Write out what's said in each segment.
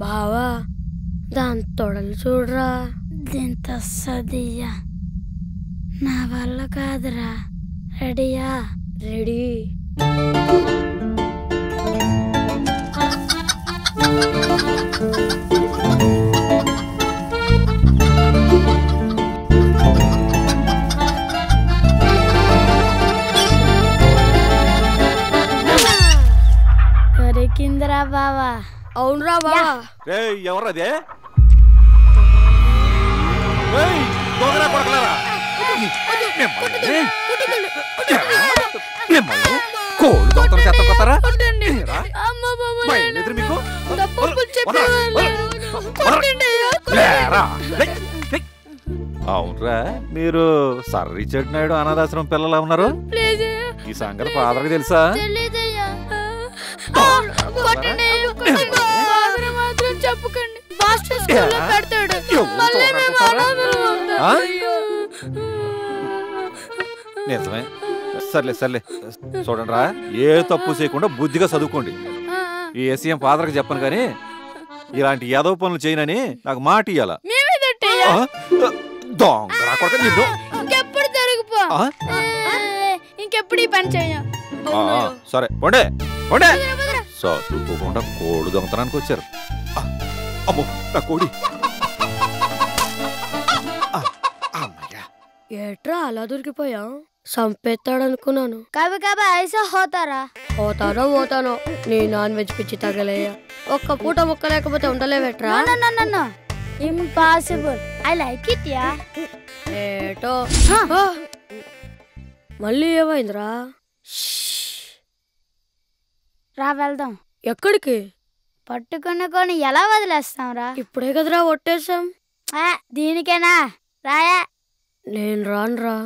బావా దాని తొడలు చూడరా దీంతో సదియ్యా నా వల్ల కాదురా రెడీయా రెడీ దొరికిందిరా బావా అవునరా బావా రేయ్ ఎవరదే రేయ్ దొంగరా కొడకలారా మిమ్మల్ని మిమ్మల్ని కోళ్ళు దొంగతనం చేత కొత్తారా ఏరా? భయం లేదురా మీకు లేరా? రేయ్, రేయ్. అవునరా మీరు సర్రి చెట్టు నాయుడు అనాథాశ్రమం పిల్లలా ఉన్నారు ఈ సంగతి ఫాదర్కి తెలుసా తెలీదయ్యా కొట్టండి, ఫాదర్ మాత్రం చెప్పకండి మాస్టర్ స్కూల్లో పెడతాడు ఎవరు మళ్ళీ చూడరా మేము చూసారా? అనాథలం అవుతాం. ఆ? అయ్యో. నిజమే సర్లే సర్లే చూడండి రా ఏ తప్పు చేయకుండా బుద్ధిగా చదువుకోండి ఆ, ఆ. ఈ ఎస్సీఎం ఫాదర్కి చెప్పను కానీ ఇలాంటి యాదవ పనులు చేయనని నాకు మాట ఇయ్యాల మేమే తట్టయ్యా దొంగరా కొడక నిన్ను ఇంకెప్పుడు జరిగిపో ఆ? ఇంకెప్పుడు ఈ పని చేయం ఆ, ఆ, సరే పొండే పొండే చదువుకోకుండా కోళ్ళు దొంగతనానికి వచ్చారు ఆ, అమ్మో నా కోడి ఆ, అమ్మయ్యా ఏట్రా అలా దొరికిపోయా సంపేస్తాడనుకున్నాను కవి కవి ఐసా హోతారా పోతానో పోతానో నీ నాన్ వెజ్ పిచ్చి తగలయ్యా ఒక్క పూట ముక్క లేకపోతే ఉండలేవేట్రా impossible I like it yeah ఏటో ఆ. మళ్ళీ ఏమైందిరా రా వెళ్దాం ఎక్కడికి పట్టుకున్న కొని ఎలా వదిలేస్తాం రా ఇప్పుడే కదరా ఒట్టేశాం దీనికేనా రాయా నేను రానురా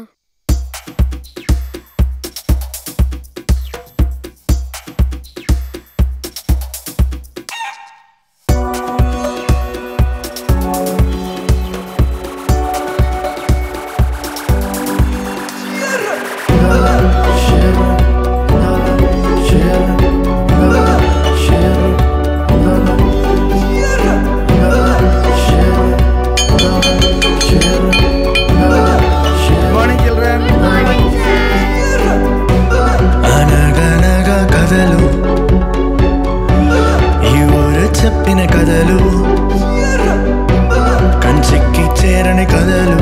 మార్నింగ్ చిల్డ్రన్ అనగనగా కథలు ఈ ఊరు చెప్పిన కథలు కంచెక్కి చేరని కథలు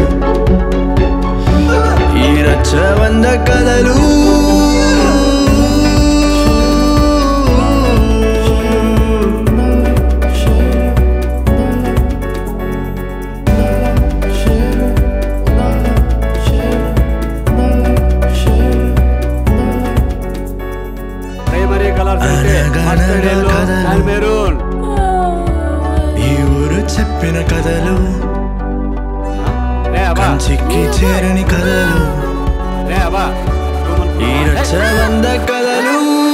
ఈ రచ్చబంద కథలు ప్రైమరీ కలర్స్ అంటే అనగనగా మస్టర్డ్ ఎల్లో కథలు. అండ్ మెరూన్ ఈ ఊరు చెప్పిన కథలు రే అబ్బా కంచెక్కి చేరని కథలు రే అబ్బా ఈ రచ్చబంద కథలు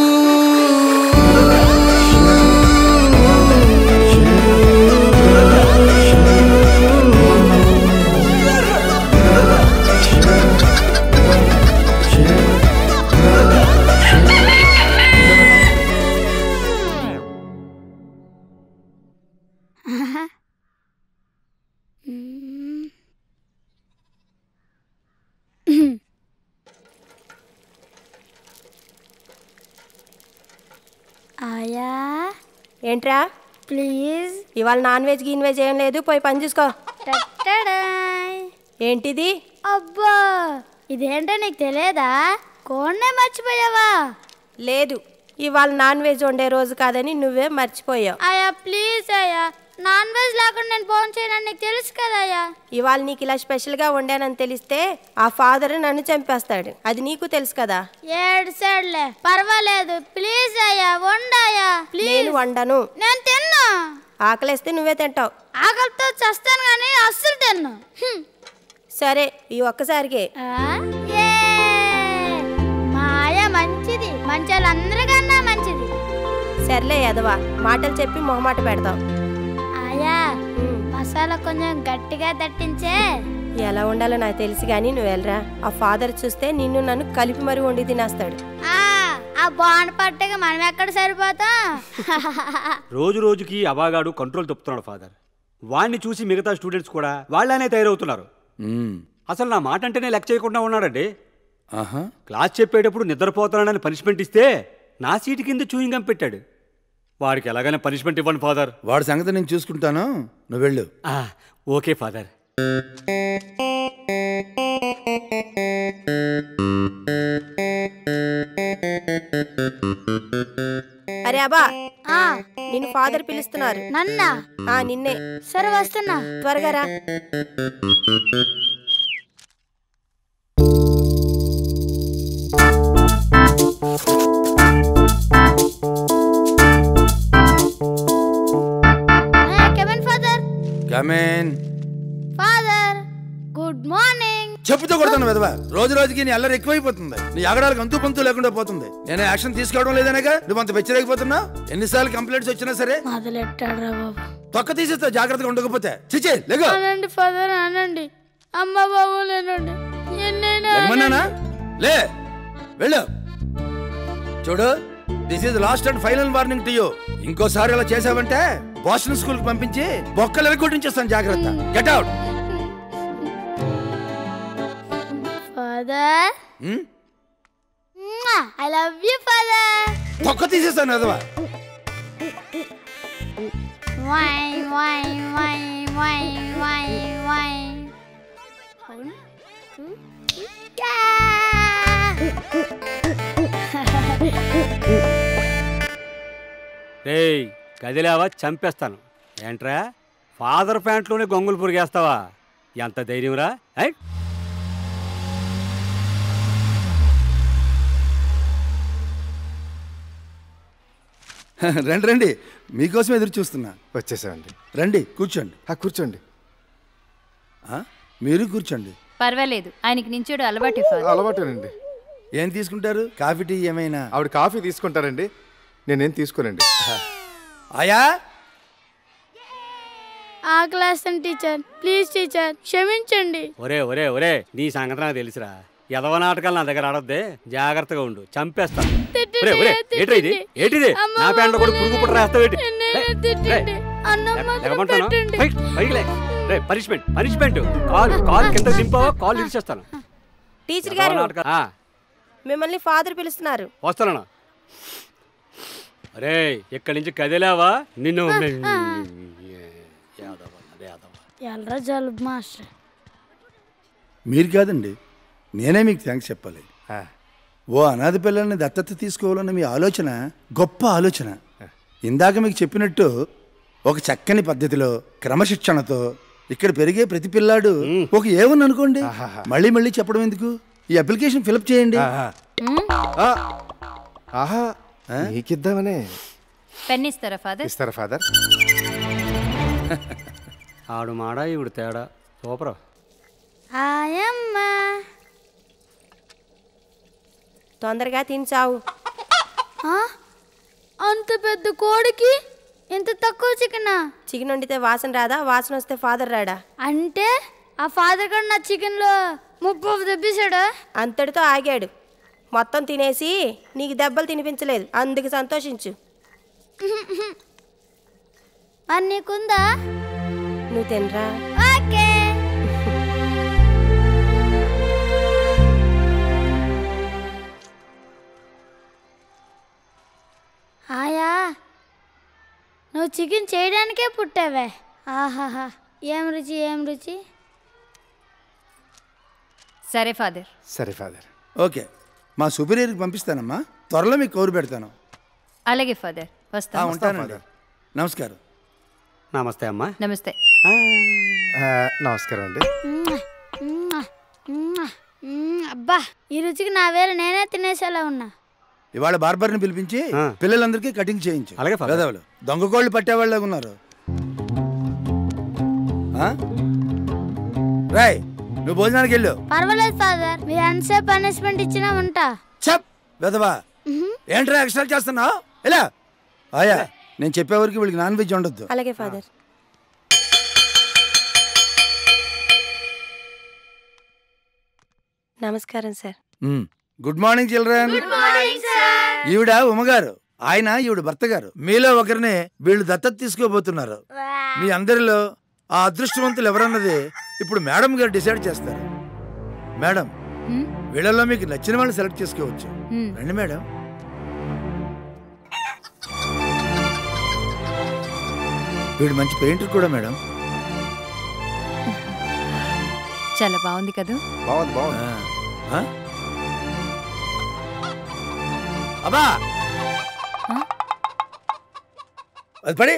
ఆయా ఏంట్రా ప్లీజ్ ఇవాళ నాన్ వెజ్ గీన్ వెజ్ ఏం లేదు పోయి పని చూసుకో టట్టడాయ్. ఏంటిది అబ్బా ఇదేంటో నీకు తెలియదా కోడ్నే మర్చిపోయావా లేదు ఇవాళ నాన్ వెజ్ వండే రోజు కాదని నువ్వే మర్చిపోయావు అయ్యా ప్లీజ్ అయ్యా నాన్ వెజ్ లేకుండా నేను ఫోన్ చేయనని నీకు తెలుసు కదా అయ్యా ఇవాళ నీకు ఇలా స్పెషల్గా వండానని తెలిస్తే ఆ ఫాదర్ నన్ను చంపేస్తాడు అది నీకు తెలుసు కదా ఏడు సైడ్లే పర్వాలేదు ప్లీజ్ అయ్యా వండాయా ప్లీజ్ నేను వండను నేను తిన్నా ఆకలేస్తే నువ్వే తింటావు ఆకలితో చస్తాను కానీ అస్సలు తిన్ను హ్మ్. సరే ఈ ఒక్కసారికే ఆ? ఏ! మా ఆయ మంచిది మంచి వాళ్ళందరికన్నా మంచిది సర్లే యదవా మాటలు చెప్పి మొహమాట పెడతావు ఆయా మసాలా కొంచెం గట్టిగా దట్టించే ఎలా ఉండాలో నాకు తెలుసు కానీ నువ్వు వెళ్ళరా ఆ ఫాదర్ చూస్తే నిన్ను నన్ను కలిపి మరి వండి తినేస్తాడు ఆ ఆ ఆ బాండ్ పట్టగా మనం ఎక్కడ సరిపోతాం రోజు రోజుకి అబాగాడు కంట్రోల్ తప్పుతున్నాడు ఫాదర్ వాడిని చూసి మిగతా స్టూడెంట్స్ కూడా వాళ్ళనే తయారవుతున్నారు మ్మ్. అసలు నా మాట అంటేనే లెక్క చేయకుండా ఉన్నాడండి ఆహా క్లాస్ చెప్పేటప్పుడు నిద్రపోతానని పనిష్మెంట్ ఇస్తే నా సీటు కింద చూయింగం పెట్టాడు వాడికి ఎలాగైనా పనిష్మెంట్ ఇవ్వండి ఫాదర్ వాడి సంగతి నేను చూసుకుంటాను నువ్వు వెళ్ళు ఆ, ఓకే ఫాదర్ అరే అబ్బా ఆ, నిన్ను ఫాదర్ పిలుస్తున్నారు నన్నా ఆ నిన్నే సరే వస్తున్నా త్వరగా రా come on father come on father good morning చెప్పుతో కొడతాను విధవ రోజు రోజుకి నీ అల్లరి ఎక్కువైపోతుంది నీ ఆగడాలకు అంతు పంతు లేకుండా పోతుంది నేను యాక్షన్ తీసుకోవడం లేదనగా నువ్వు అంత బెచ్చలేకపోతున్నావు ఎన్నిసార్లు కంప్లైంట్స్ వచ్చినా సరే మొదలెట్టాడు రా బాబు తొక్క తీసేస్తా జాగ్రత్తగా ఉండకపోతే చిచే లేగో అనండి ఫాదర్ అనండి అమ్మ బాబు లేనండి ఎన్నైనా లెగమన్నానా లే వెళ్ళు చూడు this is last and final warning to you ఇంకోసారి ఇలా చేసావంటే బాస్టన్ స్కూల్ కి పంపించి బొక్కలు ఎరగొట్టించేస్తాను జాగ్రత్త get out father I love you father తొక్క తీసేస్తాను అదవా why why why why why why రేయ్ కదిలేవా చంపేస్తాను ఏంట్రా ఫాదర్ ప్యాంట్లోనే గొంగులు పురిగేస్తావా ఎంత ధైర్యంరా ఐ రండి రండి మీకోసం ఎదురు చూస్తున్నా వచ్చేసామండి రండి కూర్చోండి ఆ, కూర్చోండి ఆ? మీరు కూర్చోండి పర్వాలేదు ఆయనకి నించోడు అలవాటు ఫాదర్ అలవాటేనండి ఏం తీసుకుంటారు కాఫీ టీ ఏమైనా ఆవిడ కాఫీ తీసుకుంటారండి నేనేం తీసుకోనండి ఆయా ఆకలేస్తాను టీచర్ ప్లీజ్ టీచర్ క్షమించండి ఒరే ఒరే ఒరే నీ సంగతి నాకు తెలుసురా ఎదవ నాటకాలు నా దగ్గర ఆడొద్దే జాగ్రత్తగా ఉండు చంపేస్తాను తిట్టండి, ఒరే ఒరే ఏంట్రా ఇది తిట్టండి. ఏంటిది అమ్మ నా ప్యాంట్లో కూడా బాబోయ్. పురుగు పుట్ర రాస్తావేటి ఎన్నైనా తిట్టండి. అన్నం మాత్రం పెట్టండి. రే పనిష్మెంట్ పనిష్మెంట్ కాల్ కాల్ కింద దింపావా కాల్ ఇరిచేస్తాను టీచర్ ఎదవ గారు నాటకాలు. ఆ, మిమ్మల్ని ఫాదర్ పిలుస్తున్నారు వస్తానా అరే ఇక్కడి నుంచి కదిలావా నిన్ను యాదవ, యాదవ. ఎల్రా జలుబు మాస్టర్ మీరు కాదండి నేనే మీకు థ్యాంక్స్ చెప్పాలి ఆ, ఓ అనాథ పిల్లల్ని దత్తత తీసుకోవాలన్న మీ ఆలోచన గొప్ప ఆలోచన ఇందాక మీకు చెప్పినట్టు ఒక చక్కని పద్ధతిలో క్రమశిక్షణతో ఇక్కడ పెరిగే ప్రతి పిల్లాడు ఒక ఏమని అనుకోండి మళ్ళీ మళ్ళీ చెప్పడం ఎందుకు ఈ అప్లికేషన్ ఫిలప్ చేయండి ఆహా. ఆ, ఆహా నీకిద్దామనే పెన్ ఇస్తారా ఫాదర్ ఇస్తారా ఫాదర్ ఆడు మాడా ఇవిడు తేడా సూపర్ ఆయమ్మ తొందరగా తిని చావు ఆ? అంత పెద్ద కోడికి ఇంత తక్కువ చికెనా చికెన్ వండితే వాసన రాదా వాసన వస్తే ఫాదర్ రాడా అంటే ఆ ఫాదర్ కూడా నా చికెన్లో ముప్పు తెప్పించాడా అంతటితో ఆగాడు మొత్తం తినేసి నీకు దెబ్బలు తినిపించలేదు అందుకు సంతోషించు మరి నీకుందా నువ్వు తినరా ఓకే ఆయా నువ్వు చికెన్ చేయడానికే పుట్టావే ఆహాహా ఏం రుచి ఏం రుచి సరే ఫాదర్ సరే ఫాదర్ ఓకే మా సుపీరియర్కి పంపిస్తానమ్మా త్వరలో మీకు కౌరు పెడతాను అలాగే ఫాదర్ ఆ, వస్తాను ఉంటానండి నమస్కారం నమస్తే అమ్మా నమస్తే ఆ, ఆ, నమస్కారం అండి మ్మ్. మ్మ్. మ్మ్. మ్మ్. అబ్బా ఈ రుచికి నా వేలు నేనే తినేసేలా ఉన్నా ఇవాళ బార్బర్ని పిలిపించి ఆ. పిల్లలందరికీ కటింగ్ చేయించు అలాగే, ఫాదర్. వెధవలు దొంగ కోళ్ళు పట్టేవాళ్ళగా ఉన్నారు ఆ? రాయ్ నువ్వు భోజనానికి వెళ్ళు పర్వాలేదు ఫాదర్ మీరు ఎంతసేపు పనిష్మెంట్ ఇచ్చినా ఉంటా చెప్ వెదవా ఏంట్రా ఎక్స్ట్రా చేస్తున్నావు ఎలా ఆయా నేను చెప్పేవరకు వీళ్ళకి నాన్ వెజ్ ఉండొద్దు అలాగే ఫాదర్ నమస్కారం సార్ గుడ్ మార్నింగ్ చిల్డ్రన్ ఈవిడ ఉమ్మగారు ఆయన ఈవిడ భర్త గారు మీలో ఒకరిని వీళ్ళు దత్తత తీసుకోబోతున్నారు మీ అందరిలో ఆ అదృష్టవంతులు ఎవరన్నది ఇప్పుడు మేడం గారు డిసైడ్ చేస్తారు మేడం హ్మ్? వీళ్ళలో మీకు నచ్చిన వాళ్ళని సెలెక్ట్ చేసుకోవచ్చు హ్మ్. రండి మేడం వీడు మంచి పెయింటర్ కూడా మేడం చాలా బాగుంది కదా బాగుంది బాగుంది ఆ? ఆ? అబ్బా ఆ? అది పడి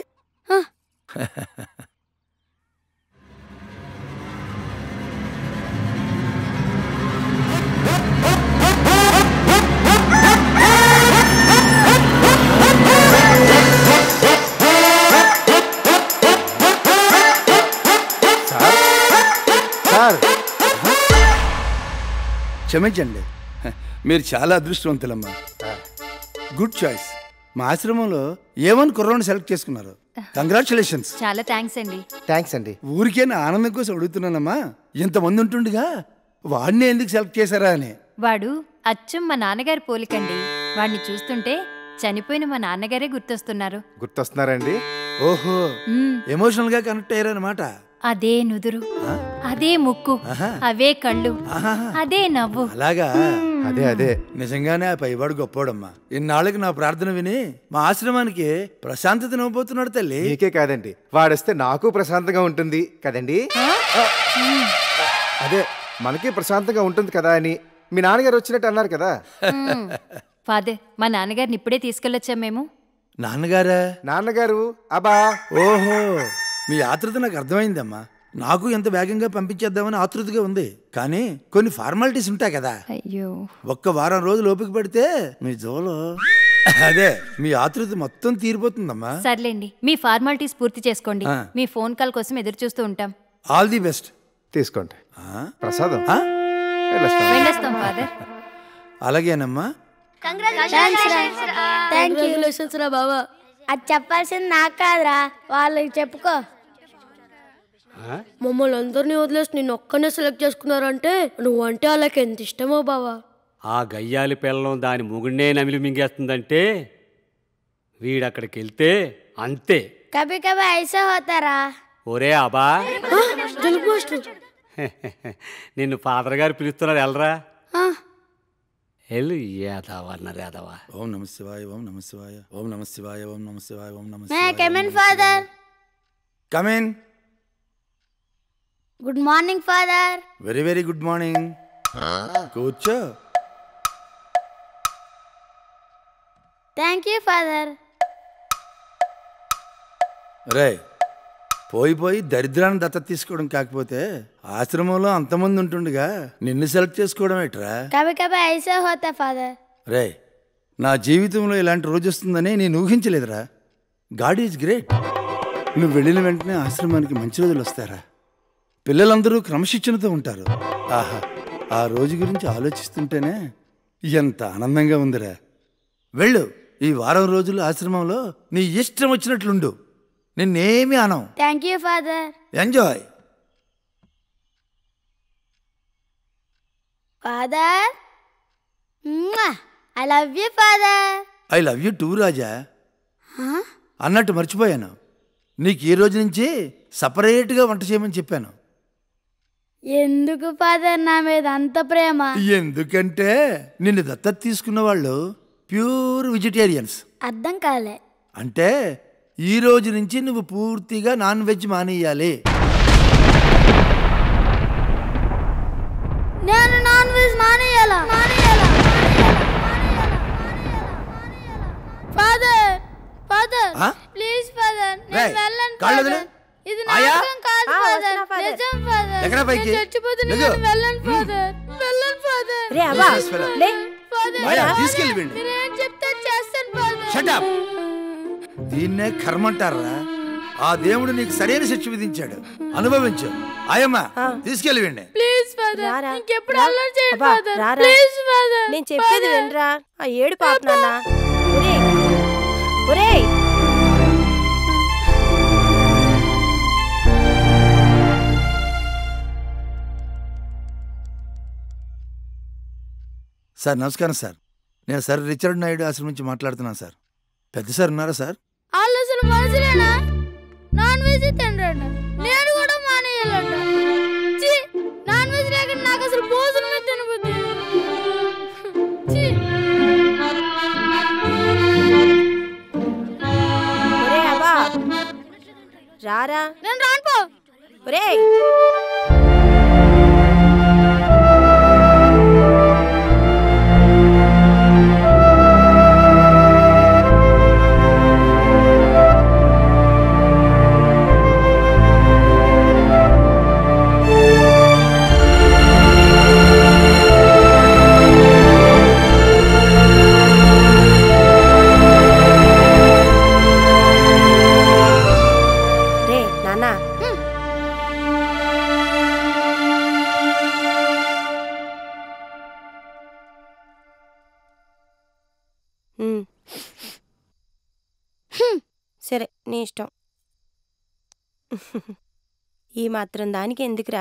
సార్ క్షమించండి మీరు చాలా అదృష్టవంతులమ్మా గుడ్ చాయిస్ మా ఆశ్రమంలో ఏమని కుర్రోని సెలెక్ట్ చేసుకున్నారు కంగ్రాచులేషన్స్ చాలా థ్యాంక్స్ అండి థ్యాంక్స్ అండి ఊరికే నా ఆనందం కోసం అడుగుతున్నానమ్మా ఇంతమంది ఉంటుండగా వాడిని ఎందుకు సెలెక్ట్ చేశారా అని వాడు అచ్చం మా నాన్నగారి పోలికండి వాడిని చూస్తుంటే చనిపోయిన మా నాన్నగారే గుర్తొస్తున్నారు గుర్తొస్తున్నారండి ఓహో మ్మ్. ఎమోషనల్ గా కనెక్ట్ అయ్యారనమాట అదే నుదురు అదే ముక్కు ఆహా. అవే కళ్ళు ఆహాహా. అదే నవ్వు అలాగా అదే అదే నిజంగానే ఆ పైవాడు గొప్పోడమ్మా ఇన్నాళ్ళకి నా ప్రార్థన విని మా ఆశ్రమానికి ప్రశాంతత ఇవ్వబోతున్నాడు తల్లి మీకే కాదండి వాడొస్తే నాకు ప్రశాంతంగా ఉంటుంది కదండి అదే మనకి ప్రశాంతంగా ఉంటుంది కదా అని మీ నాన్నగారు వచ్చినట్టు అన్నారు కదా ఫాదర్ మా నాన్నగారిని ఇప్పుడే తీసుకెళ్ళొచ్చాం మేము నాన్నగారా నాన్నగారు అబా ఓహో మీ ఆతృత నాకు అర్థమైందమ్మా నాకు ఎంత వేగంగా పంపించేద్దామని ఆతృతగా ఉంది కానీ కొన్ని ఫార్మాలిటీస్ ఉంటాయి కదా అయ్యో ఒక్క వారం రోజులు ఓపిక పడితే మీ జోలో అదే మీ ఆతృత మొత్తం తీరిపోతుందమ్మా సర్లేండి మీ ఫార్మాలిటీస్ పూర్తి చేసుకోండి ఆ. మీ ఫోన్ కాల్ కోసం ఎదురు చూస్తూ ఉంటాం ఆల్ ది బెస్ట్ తీసుకోండి ప్రసాదం వెళ్ళొస్తాను. వెళ్ళొస్తాం ఫాదర్ అలాగేనమ్మా థ్యాంక్ యూ రా బాబా అది చెప్పాల్సింది నాకు కాదురా వాళ్ళకి చెప్పుకో మమ్మల్ని అందరినీ వదిలేసి నిన్ను ఒక్కనే సెలెక్ట్ చేసుకున్నారంటే నువ్వంటే వాళ్ళకి ఎంత ఇష్టమో బావా ఆ గయ్యాలి పిల్లం దాని ముగుడినే నమిలి మింగేస్తుందంటే వీడక్కడికి వెళ్తే అంతే కభీ కభీ ఐసా హోతారా ఒరే అబా జలుబు మాస్టర్ నిన్ను ఫాదర్ గారు పిలుస్తున్నారు వెళ్ళరా వెళ్ళు యాదవ అన్నారు యాదవ ఓం నమ శివాయ ఓం నమ శివాయ ఓం నమ శివాయ ఓం నమ శివాయ ఓం నమ may come in father come in good morning father very very good morning కూర్చో థ్యాంక్ యూ ఫాదర్ రే పోయి పోయి దరిద్రాన్ని దత్తత తీసుకోవడం కాకపోతే ఆశ్రమంలో అంతమంది ఉంటుండగా నిన్ను సెలెక్ట్ చేసుకోవడం ఏట్రా కభీ కభీ ఐసా హోతా ఫాదర్ రే నా జీవితంలో ఇలాంటి రోజు వస్తుందని నేను ఊహించలేదురా గాడ్ ఈజ్ గ్రేట్ నువ్వు వెళ్ళిన వెంటనే ఆశ్రమానికి మంచి రోజులు వస్తారా పిల్లలందరూ క్రమశిక్షణతో ఉంటారు ఆహా ఆ రోజు గురించి ఆలోచిస్తుంటేనే ఎంత ఆనందంగా ఉందిరా వెళ్ళు ఈ వారం రోజులు ఆశ్రమంలో నీ ఇష్టం వచ్చినట్లుండు నిన్నేమీ అనం thank you father enjoy father I love you father I love you too రాజా అన్నట్టు మర్చిపోయాను నీకు ఈ రోజు నుంచి సపరేట్గా వంట చేయమని చెప్పాను ఎందుకు ఫాదర్ నా మీద అంత ప్రేమ ఎందుకంటే నిన్ను దత్తత తీసుకున్న వాళ్ళు ప్యూర్ వెజిటేరియన్స్ అర్థం కాలే అంటే ఈ రోజు నుంచి నువ్వు పూర్తిగా నాన్ వెజ్ మానేయాలి నేను నాన్ వెజ్ మానేయాలా మానేయాలా ఫాదర్ ఫాదర్ ఆ? ప్లీజ్ ఫాదర్ నేను రేయ్, వెళ్ళను కాళ్ళు ఫాదర్ వదిలు. ఇది ఆయా? నాటకం కాదు ఆ, ఫాదర్ వస్తున్నా, ఫాదర్. నిజం ఫాదర్ ఎక్కడ పైకి? నేను చచ్చిపోతున్నా లెగు. కానీ వెళ్ళను ఫాదర్ వెళ్ళను ఫాదర్ రే అబ్బా Useless fellow. లే ఫాదర్ మాయా, తీసుకెళ్ళి వీడిని. మీరేం చెప్తే చేస్తాను ఫాదర్ Shut up. దీన్నే కర్మంటారా ఆ దేవుడు నీకు సరైన శిక్ష విధించాడు అనుభవించు ఆయమ్మ తీసుకెళ్ళి వెండి ప్లీజ్ ఫాదర్ రారా. ఇంకెప్పుడు రా. అల్లరి చేయండి అబ్బా, ఫాదర్ రారా. ప్లీజ్ ఫాదర్ నేను చెప్పేది వినరా ఆ ఏడు పాప నాన్న ఒరేయ్ ఒరేయ్ సార్ నమస్కారం సార్ నేను సార్ రిచర్డ్ నాయుడు ఆశ్రమం నుంచి మాట్లాడుతున్నాను సార్ పెద్ద సార్ ఉన్నారా సార్ వాళ్ళు అసలు మనుషులేనా నాన్ వెజ్ తినరంట నేను కూడా మానేయాలంట ఛీ, నాన్ వెజ్ లేకుండా నాకు అసలు భోజనమే తినబుద్ది ఛీ. ఒరే అబ్బా రారా నేను రాను పో ఒరే రే నాన్న ఉమ్. సరే నీ ఇష్టం ఈ మాత్రం దానికి ఎందుకురా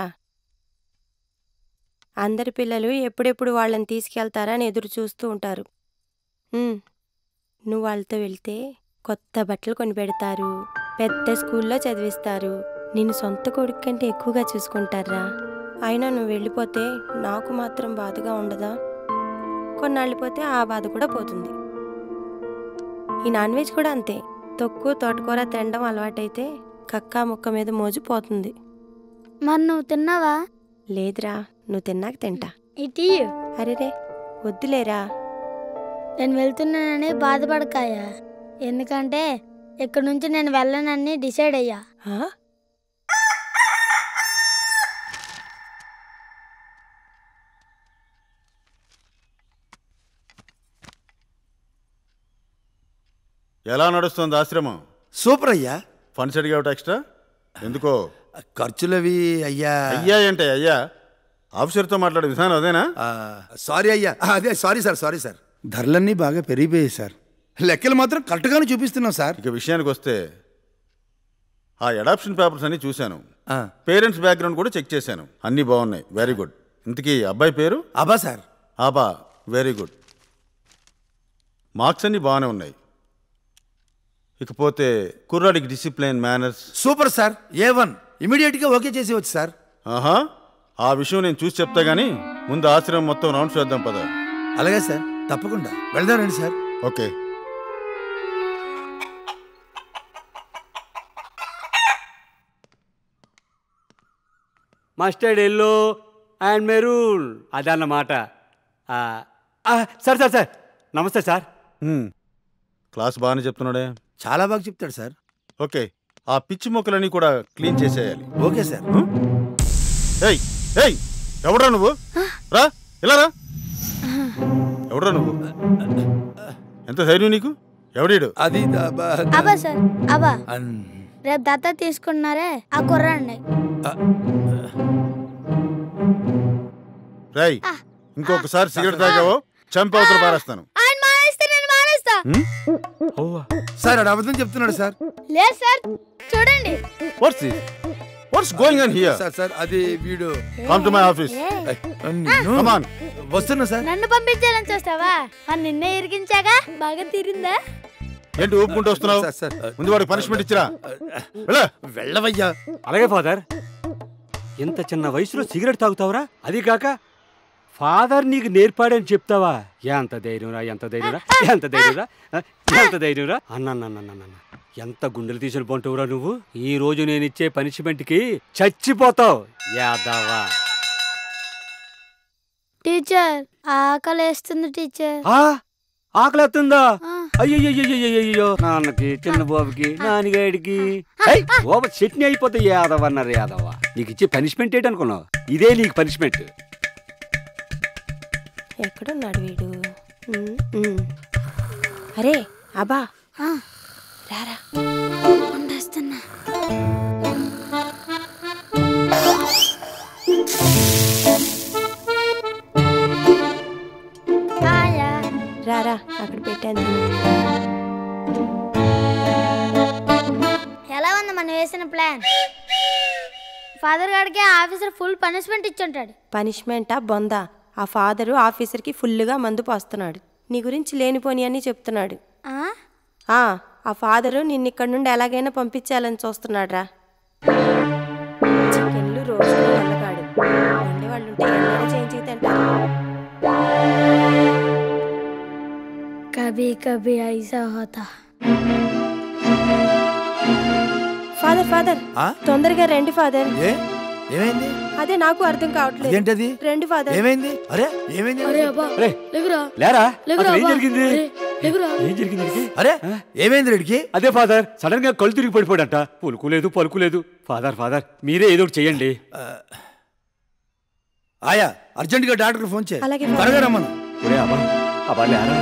అందరి పిల్లలు ఎప్పుడెప్పుడు వాళ్ళని తీసుకెళ్తారా అని ఎదురు చూస్తూ ఉంటారు ఉమ్. నువ్వు వాళ్ళతో వెళ్తే కొత్త బట్టలు కొని పెడతారు పెద్ద స్కూల్లో చదివిస్తారు నిన్ను సొంత కొడుకు కంటే ఎక్కువగా చూసుకుంటారా అయినా నువ్వు వెళ్ళిపోతే నాకు మాత్రం బాధగా ఉండదా కొన్నాళ్ళు పోతే ఆ బాధ కూడా పోతుంది ఈ నాన్ వెజ్ కూడా అంతే తొక్కు తోటకూర తినడం అలవాటైతే కక్క ముక్క మీద మోజు పోతుంది మరి నువ్వు తిన్నావా లేదురా నువ్వు తిన్నాక తింటా ఇటీ అరేరే వద్దులేరా నేను వెళ్తున్నానని బాధపడకాయా ఎందుకంటే ఇక్కడ నుంచి నేను వెళ్ళనని డిసైడ్ అయ్యా ఆ? ఎలా నడుస్తుంది ఆశ్రమం సూపర్ అయ్యా ఫండ్స్ అడిగావుట ఎక్స్ట్రా ఎందుకో ఖర్చులవి అయ్యా అయ్యా అంటే అయ్యా ఆఫీసర్తో మాట్లాడే విధానం అదేనా ఆ, సారీ అయ్యా ఆ, అదే సారీ సార్ సారీ సార్ ధరలన్నీ బాగా పెరిగిపోయాయి సార్ లెక్కలు మాత్రం కరెక్ట్గానే చూపిస్తున్నాం సార్ ఇక విషయానికి వస్తే ఆ అడాప్షన్ పేపర్స్ అన్ని చూశాను ఆ, పేరెంట్స్ బ్యాక్గ్రౌండ్ కూడా చెక్ చేశాను అన్నీ బాగున్నాయి వెరీ గుడ్ ఇంతకీ అబ్బాయి పేరు అబ్బా సార్ ఆబా వెరీ గుడ్ మార్క్స్ అన్నీ బాగానే ఉన్నాయి ఇకపోతే కుర్రాడికి discipline manners super sir A one ఇమీడియట్గా ఓకే చేసి వచ్చు సార్ ఆహా ఆ విషయం నేను చూసి చెప్తా గానీ ముందు ఆశ్రమం మొత్తం రౌండ్స్ వేద్దాం పద అలాగే సార్ తప్పకుండా వెళ్దాం రండి sir okay mustard yellow and maroon అదన్నమాట ఆ, ఆ, సార్ సార్ సార్ నమస్తే సార్ హ్మ్. క్లాస్ బాగానే చెప్తున్నాడే చాలా బాగా చెప్తాడు సార్ ఓకే ఆ పిచ్చి మొక్కలన్నీ కూడా క్లీన్ చేసేయాలి ఓకే సార్ ఏయ్ ఏయ్ ఎవడ్రా నువ్వు రా ఇలా రా ఎవడ్రా నువ్వు ఎంత ధైర్యం నీకు ఎవడీడు అది ద- బ- ద- అబ్బా సార్ అబ్బా అన్- రేపు దత్త తీసుకున్నారే ఆ కుర్రాడిని రేయ్ ఇంకొకసారి సిగరెట్ తాగావో చంపి అవతల పారేస్తాను ఆయన మానేస్తే నేను మానేస్తా సార్ ఆడు అబద్ధం చెప్తున్నాడు సార్ లేదు సార్ చూడండి what's this what's going on here sir sir అది వీడు కమ్ టు మై ఆఫీస్ ఏయ్, నిన్ను- కమ్ ఆన్ వస్తున్నా సార్ నన్ను పంపించాలని చూస్తావా మరి నిన్నే ఇరికించాగా బాగా తీరిందా ఏంటి ఊపుకుంటూ వస్తున్నావు సార్, సార్. ముందు వాడికి పనిష్మెంట్ ఇచ్చిరా వెళ్ళ వెళ్ళవయ్యా అలాగే ఫాదర్ ఇంత చిన్న వయసులో సిగరెట్ తాగుతావురా అది కాక ఫాదర్ నీకు నేర్పాడని చెప్తావా ఎంత ధైర్యంరా ఎంత ధైర్యంరా ఎంత ధైర్యంరా ఆ, ఎంత ధైర్యంరా అన్న ఎంత గుండెలు తీసుకుని పోంటువురా నువ్వు ఈ రోజు నేను ఇచ్చే పనిష్మెంట్కి చచ్చిపోతావు యాదవా టీచర్ ఆకలి వేస్తుంది టీచర్ ఆ, ఆకలేస్తుందా ఆ. అయ్యయ్యో నాన్నకి చిన్న బాబుకి నాన్నగాడికి ఏయ్, ఓబ చట్నీ అయిపోతే యాదవ్ అన్నారు యాదవ నీకు ఇచ్చే పనిష్మెంట్ ఏంటనుకున్నావు ఇదే నీకు పనిష్మెంట్ ఎక్కడున్నాడు వీడు ఉమ్, ఉమ్. అరే అబ్బా ఆ, రారా వండేస్తున్నా ఆయా రారా అక్కడ పెట్టాను ఎలా ఉంది మనం వేసిన ప్లాన్ ఫాదర్ గారికి ఆఫీసర్ ఫుల్ పనిష్మెంట్ ఇచ్చుంటాడు పనిష్మెంటా బొందా ఆ ఫాదరు ఆఫీసర్కి ఫుల్గా మందు పోస్తున్నాడు నీ గురించి లేనిపోని అని చెప్తున్నాడు ఆ? ఆ ఆ ఫాదరు నిన్ను ఇక్కడ నుండి ఎలాగైనా పంపించాలని చూస్తున్నాడురా చికెన్లు రోజులు వెళ్ళగాడు వండే వాళ్ళు ఉంటే ఎన్నడూ చేయించి తింటారు కభీ కభీ ఐసా హోతా ఫాదర్ ఫాదర్ ఆ? తొందరగా రండి ఫాదర్ ఏ ఏమైంది అదే నాకు అర్థం కావట్లేదు అదేంటది రండి ఫాదర్ ఏమైంది అరే ఏమైంది అరే అబ్బా అరే లేవురా లేరా లేవురా అసలు ఏం అబ్బా. జరిగింది అరే, లేవురా ఏం జరిగింది వీడికి? అరే ఆ? ఏమైంది రెడ్డికి అదే ఫాదర్ సడన్ గా కళ్ళు తిరిగి పడిపోయాడంట పులుకులేదు పలుకులేదు ఫాదర్ ఫాదర్ మీరే ఏదో ఒకటి చెయ్యండి ఆయా అర్జెంటుగా డాక్టర్ ఫోన్ చేయి అలాగే త్వరగా రమ్మను ఒరే అబ్బా అబ్బా లేరా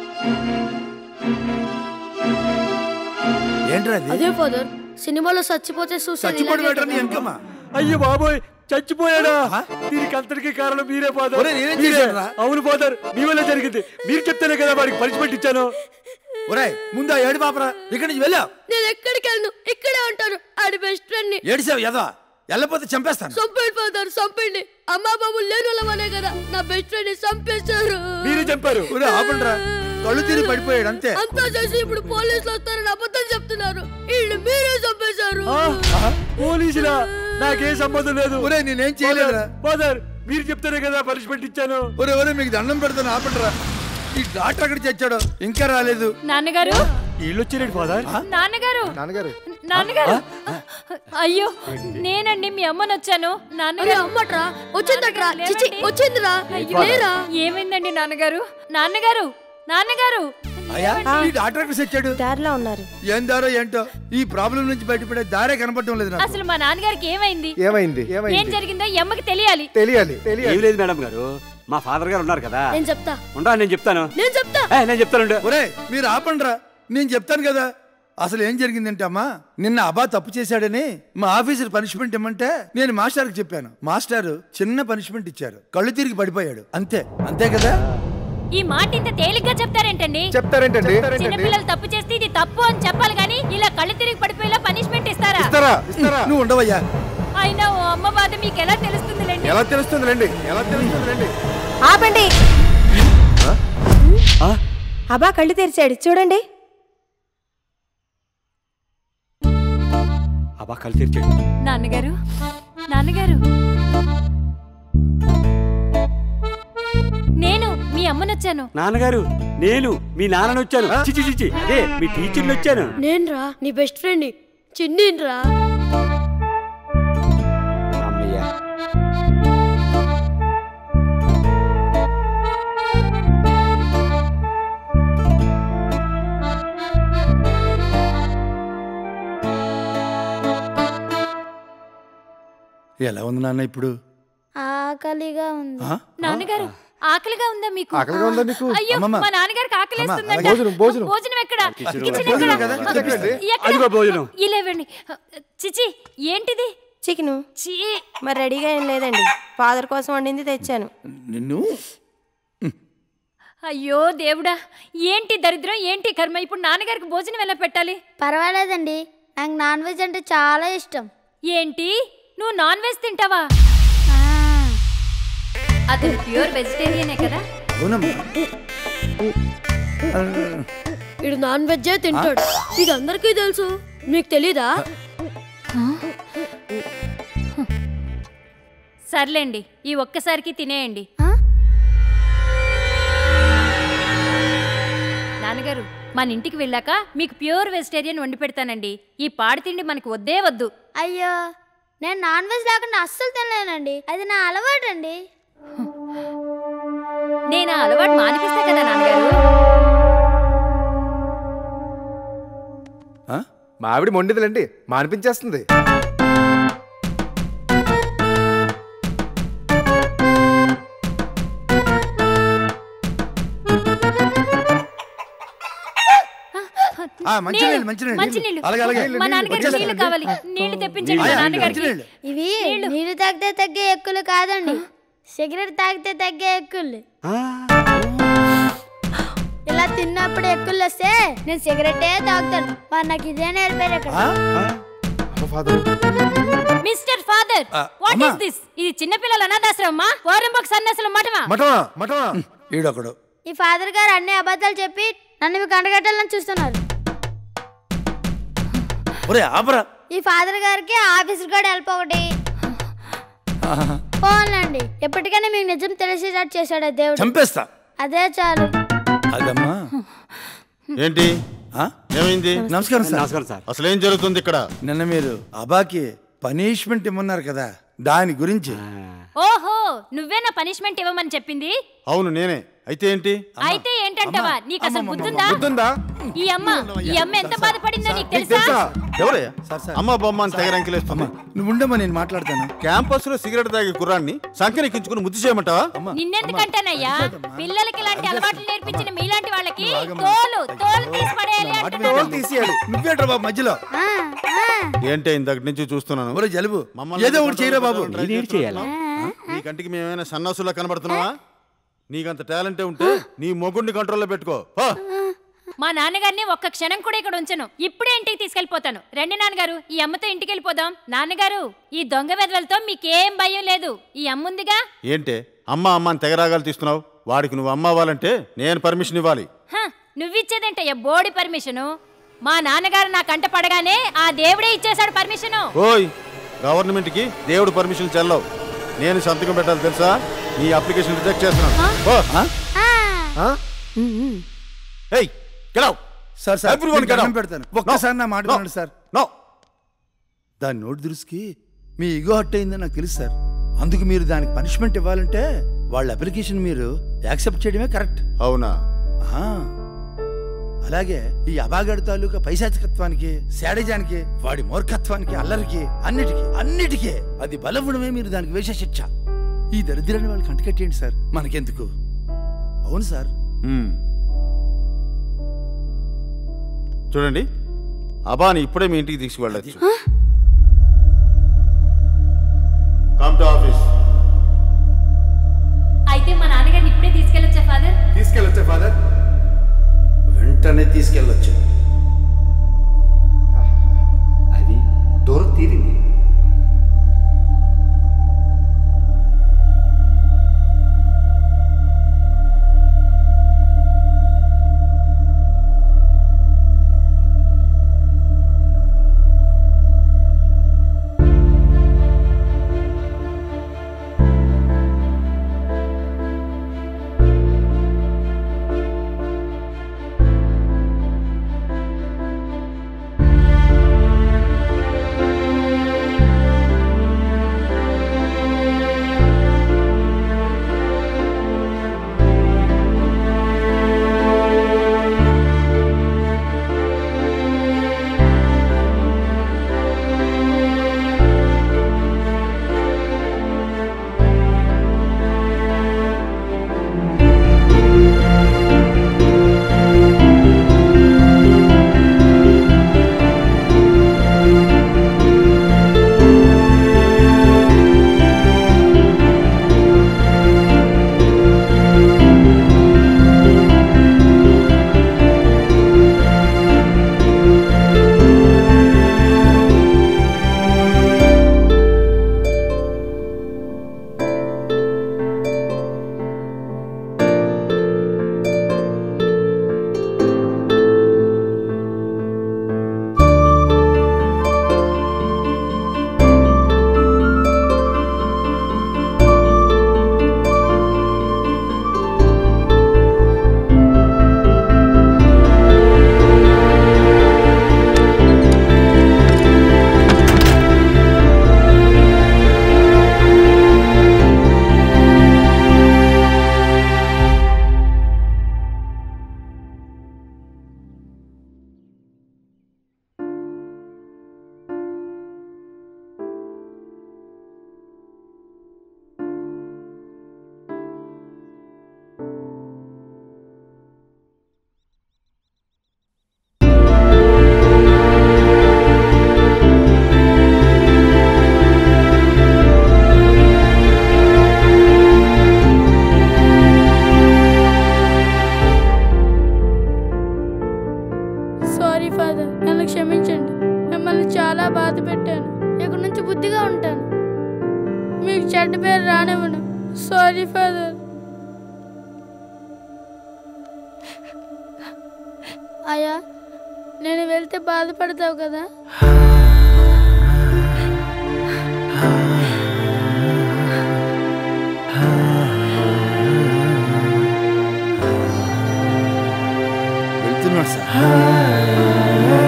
ఏంట్రా అది అదే ఫాదర్ సినిమాలో చచ్చిపోతే చూస్తే చచ్చిపోడు బెటర్ నీ ఎంకమ్మా అయ్యో బాబోయ్ చచ్చిపోయాడా ఆ? దీనికి అంతటికి కారణం మీరే ఫాదర్ ఒరేయ్, నేనేం మీరే. చేశానురా? అవును ఫాదర్ మీ వల్ల జరిగింది మీరు చెప్తేనే కదా వాడికి పనిష్మెంట్ ఇచ్చాను ఒరేయ్ ముందు ఆ ఏడు పాపరా ఇక్కడి నుంచి వెళ్ళావు నేను ఎక్కడికి వెళ్ళను ఇక్కడే ఉంటాను ఆడి బెస్ట్ ఫ్రెండ్ ని ఏడిసావు యదా వెళ్ళపోతే చంపేస్తాను చంపండి ఫాదర్ చంపండి అమ్మా బాబు లేని వాళ్ళమనే కదా నా బెస్ట్ ఫ్రెండ్ ని చంపేశారు మీరే చంపారు ఒరే ఆపండిరా కళ్ళు తిరిగి పడిపోయాడు అంతే అంతా చేసి ఇప్పుడు పోలీసులు వస్తారని అబద్ధం చెప్తున్నారు వీళ్ళు మీరే చంపేశారు ఆ? పోలీసులా నాకేం సంబంధం లేదు ఒరే నేనేం చేయలేదురా ఫాదర్ మీరు చెప్తేనే కదా పనిష్మెంట్ ఇచ్చాను ఒరే ఒరే మీకు దండం పెడతాను ఆపండిరా ఈ డాక్టర్ అక్కడ చచ్చాడు ఇంకా రాలేదు నాన్నగారు వీళ్ళు వచ్చారండి ఫాదర్ నాన్నగారు నాన్నగారు నాన్నగారు అయ్యో నేనండి మీ అమ్మని వచ్చాను అరే నాన్నగారు అమ్మట్రా వచ్చిందట్రా చిచి లేవండి. వచ్చిందిరా అయ్యో, లేరా ఏమైందండి నాన్నగారు నాన్నగారు నాన్నగారు అయ్యా ఈ డాక్టర్ అక్కడ చచ్చాడు దారిలో ఉన్నారు ఏం దారో ఏంటో ఈ ప్రాబ్లం నుంచి బయటపడే దారే కనపడటం లేదు నాకు అసలు మా నాన్నగారికి ఏమైంది ఏమైంది ఏం ఏమైంది జరిగిందో ఈ అమ్మకి తెలియాలి తెలియాలి తెలియాలి ఏం లేదు మేడం గారు మా ఫాదర్ గారు ఉన్నారు కదా నేను చెప్తా ఉండరా నేను చెప్తాను నేను చెప్తా ఏ, నేను చెప్తాను ఒరే మీరు ఆపండిరా నేను చెప్తాను కదా అసలు ఏం జరిగిందంటే అమ్మా నిన్న అబా తప్పు చేశాడని మా ఆఫీసర్ పనిష్మెంట్ ఇమ్మంటే నేను మాస్టర్కి చెప్పాను మాస్టర్ చిన్న పనిష్మెంట్ ఇచ్చారు కళ్ళు తిరిగి పడిపోయాడు అంతే అంతే కదా ఈ మాట ఇంత తేలిగ్గా చెప్తారేంటండి చెప్తారేంటండి చిన్నపిల్లలు తప్పు చేస్తే ఇది తప్పు అని చెప్పాలి కానీ ఇలా కళ్ళు తిరిగి పడిపోయేలా పనిష్మెంట్ ఇస్తారా ఇస్తారా ఇస్తారా నువ్వు ఉండవయ్యా అయినా ఓ అమ్మ బాధ మీకు ఎలా తెలుస్తుందిలేండి ఎలా తెలుస్తుందిలేండి ఎలా తెలుస్తుందిలేండి ఆపండి ఆ? అబా కళ్ళు తెరిచాడు చూడండి అబ్బా కళ్ళు తెరిచాడు నాన్నగారు నాన్నగారు నేను మీ అమ్మనొచ్చాను నాన్నగారు నేను మీ నాన్నని వచ్చాను చిచి చిచి అదే మీ టీచర్ని వచ్చాను నేను రా నీ బెస్ట్ ఫ్రెండ్ ని చిన్ని రా అమ్మయ్య ఎలా ఉంది నాన్న ఇప్పుడు ఆకలిగా ఉంది ఆ? నాన్నగారు ఆకలిగా ఉందా మీకు ఆకలిగా ఉందా మీకు? అయ్యో అమ్మమ్మ. మా నాన్నగారికి ఆకలిస్తుందంట అలాగే. భోజనం, భోజనం. భోజనం ఎక్కడ కిచెన్ భోజనం ఎక్కడ కదా, చెప్పండి. ఎక్కడ? అదిగో భోజనం. ఇలా ఇవ్వండి చిచి ఏంటిది చికెను చీ మరి రెడీగా ఏం లేదండి ఫాదర్ కోసం వండింది తెచ్చాను నిన్ను అయ్యో దేవుడా ఏంటి దరిద్రం ఏంటి కర్మ ఇప్పుడు నాన్నగారికి భోజనం ఎలా పెట్టాలి పర్వాలేదండి నాకు నాన్ వెజ్ అంటే చాలా ఇష్టం ఏంటి నువ్వు నాన్ వెజ్ తింటావా ఆ, అతను ప్యూర్ వెజిటేరియనే కదా అవునమ్మా వీడు నాన్ వెజ్జే తింటాడు ఇది అందరికీ తెలుసు మీకు తెలీదా సర్లేండి ఈ ఒక్కసారికి తినేయండి ఆ? నాన్నగారు మన ఇంటికి వెళ్ళాక మీకు ప్యూర్ వెజిటేరియన్ వండి పెడతానండి ఈ పాడు తిండి మనకు వద్దే వద్దు అయ్యో నేను నాన్ వెజ్ లేకుండా అస్సలు తినలేనండి అది నా అలవాటు అండి నేను ఆ అలవాటు మానిపిస్తా కదా నాన్నగారు ఆ? మా ఆవిడ మొండిదిలేండి మానిపించేస్తుంది ఆ, మంచినీళ్ళు, నీళ్ళు, మంచినీళ్ళు. మంచినీళ్ళు. అలాగే, అలాగే. మా నాన్నగారికి వచ్చేస్తాను. నీళ్లు కావాలి నీళ్లు తెప్పించండి మా ఆయా, నాన్నగారికి మంచినీళ్ళు. ఇవి నీళ్ళు. నీళ్ళు తాగితే తగ్గే ఎక్కులు కాదండి సిగరెట్ తాగితే తగ్గే ఎక్కులు ఆ, ఇలా తిన్నప్పుడు ఎక్కులు వస్తే నేను సిగరెటే తాగుతాను మరి నాకు ఇదే నేర్పారు ఇక్కడ ఆ? అమ్మ ఫాదర్ మిస్టర్ ఫాదర్ ఆ, వాట్ అమ్మా. ఇస్ దిస్ ఇది చిన్నపిల్లల అనాథాశ్రమమ్మా వారంబోక్ సన్యాసుల మఠమా మటమా మటమా ఈడొకడు ఈ ఫాదర్ గారు అన్ని అబద్ధాలు చెప్పి నన్ను మీకు అండగట్టాలని చూస్తున్నారు ఒరే ఆపరా ఈ ఫాదర్ గారికి ఆఫీస్ కూడా హెల్ప్ ఒకటి పోన్లండి ఎప్పటికైనా మీకు నిజం తెలిసేటట్టు చేశాడు ఆ దేవుడు చంపేస్తా అదే చాలు అదమ్మా ఏంటి ఆ? ఏమైంది నమస్కారం సార్ నమస్కారం సార్ అసలు ఏం జరుగుతుంది ఇక్కడ నిన్న మీరు అబాకి పనిష్మెంట్ ఇమ్మన్నారు కదా దాని గురించి ఓహో నువ్వే నా పనిష్మెంట్ ఇవ్వమని చెప్పింది అవును నేనే అయితే ఏంటి అయితే ఏంటంటావా నీకు అసలు బుద్ధుందా గుర్తుందా ఈ అమ్మ ఈ అమ్మ ఎంత బాధపడిందో నీకు నీకు తెలుసా తెలుసా ఎవరయ్యా సార్ సార్ అమ్మ బొమ్మ అని తెగరంకిలేస్తుంది నువ్వు ఉండమ్మా నేను మాట్లాడతాను క్యాంపస్ లో సిగరెట్ తాగే కుర్రాన్ని సంకరెక్కించుకుని ముద్దు చేయమంటావా నిన్నెందుకంటానయ్యా పిల్లలకి ఇలాంటి అలవాట్లు నేర్పించిన మీలాంటి వాళ్ళకి తోలు తోలు తీసి పడేయాలి మాట అంటున్నాను. వినాలి. తీసేయాలి నువ్వేట్రా బాబు మధ్యలో ఆ, ఆ. ఏంటి ఇంతకు నుంచి చూస్తున్నాను ఒరే జలుబు మమ్మల్ని ఏదో ఒకటి చేయరా బాబు ట్రై నేనేం చేయాలి నీ కంటికి మేమైనా సన్నాసులా కనబడుతున్నావా నీకంత టాలెంటే ఉంటే నీ మొగుడిని కంట్రోల్లో పెట్టుకో పో. మా నాన్నగారిని ఒక్క క్షణం కూడా ఇక్కడ ఉంచను ఇప్పుడే ఇంటికి తీసుకెళ్లిపోతాను రండి నాన్నగారు ఈ అమ్మతో ఇంటికి వెళ్ళిపోదాం నాన్నగారు ఈ దొంగ వెధవలతో మీకేం భయం లేదు ఈ అమ్ముందిగా ఏంటే అమ్మ అమ్మ అని తెగరాగాలు తీస్తున్నావు వాడికి నువ్వు అమ్మ అవ్వాలంటే నేను పర్మిషన్ ఇవ్వాలి హ, నువ్విచ్చేదేంటయ్యా బోడి పర్మిషను మా నాన్నగారు నా కంట పడగానే ఆ దేవుడే ఇచ్చేశాడు పర్మిషను ఓయ్ గవర్నమెంట్కి దేవుడు పర్మిషన్ చెల్లవు నేను సంతకం పెట్టాలి తెలుసా నీ అప్లికేషన్ రిజెక్ట్ చేస్తున్నాను ఓ ఆ. ఏయ్ get out. Sir sir Everyone మీకు get దండం out. పెడతాను ఒక్కసారి నా మాట No. వినండి సార్ No. దాని నోటి దురుసుకి మీ ఇగో హట్ అయిందని నాకు తెలుసు సార్ అందుకు మీరు దానికి పనిష్మెంట్ ఇవ్వాలంటే వాళ్ళ అప్లికేషన్ మీరు యాక్సెప్ట్ చేయడమే కరెక్ట్ అవునా అలాగే ఈ అబాగడ్ తాలూకా పైశాచికత్వానికి శాడిజానికి వాడి మూర్ఖత్వానికి అల్లరికి అన్నిటికీ అన్నిటికీ అది బలవ్వడమే మీరు దానికి వేసే శిక్ష ఈ దరిద్రాన్ని వాళ్ళకి అంటకట్టేయండి సార్ మనకెందుకు అవును సార్ మ్మ్. చూడండి అబాని ఇప్పుడే మీ ఇంటికి తీసుకువెళ్ళచ్చు కమ్ టు ఆఫీస్ అయితే మా నాన్నగారిని ఇప్పుడే తీసుకెళ్ళొచ్చా ఫాదర్ తీసుకెళ్ళొచ్చా ఫాదర్ వెంటనే తీసుకెళ్ళొచ్చు అది దూరం తీరింది సారీ ఫాదర్ నన్ను క్షమించండి మిమ్మల్ని చాలా బాధ పెట్టాను ఇక నుంచి బుద్ధిగా ఉంటాను మీకు చెడ్డ పేరు రానివ్వను సారీ ఫాదర్ అయ్యా నేను వెళ్తే బాధపడతావు కదా వెళ్తున్నాడు సార్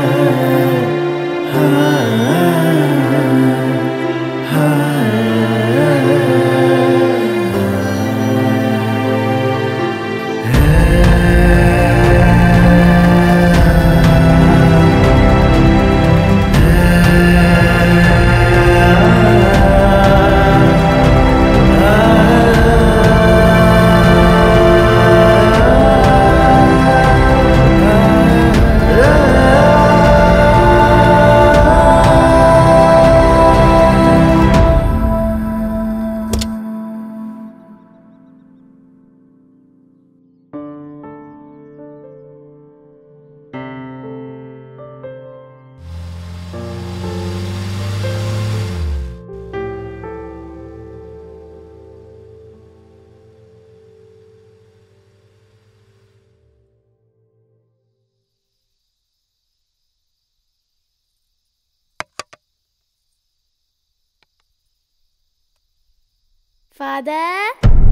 ఫాదర్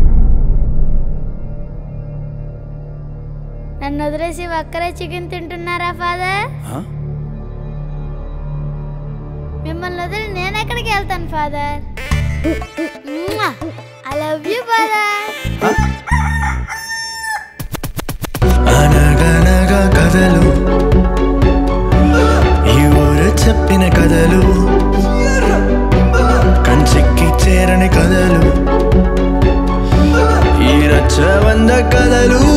నన్ను వదిలేసి ఒక్కరే చికెన్ తింటున్నారా ఫాదర్ ఆ? మిమ్మల్ని వదిలి నేను ఎక్కడికి వెళ్తాను father I love you father అనగనగా కథలు ఈ ఊరు చెప్పిన కథలు కంచెక్కి చేరని కథలు ఈ రచ్చ వంద కథలు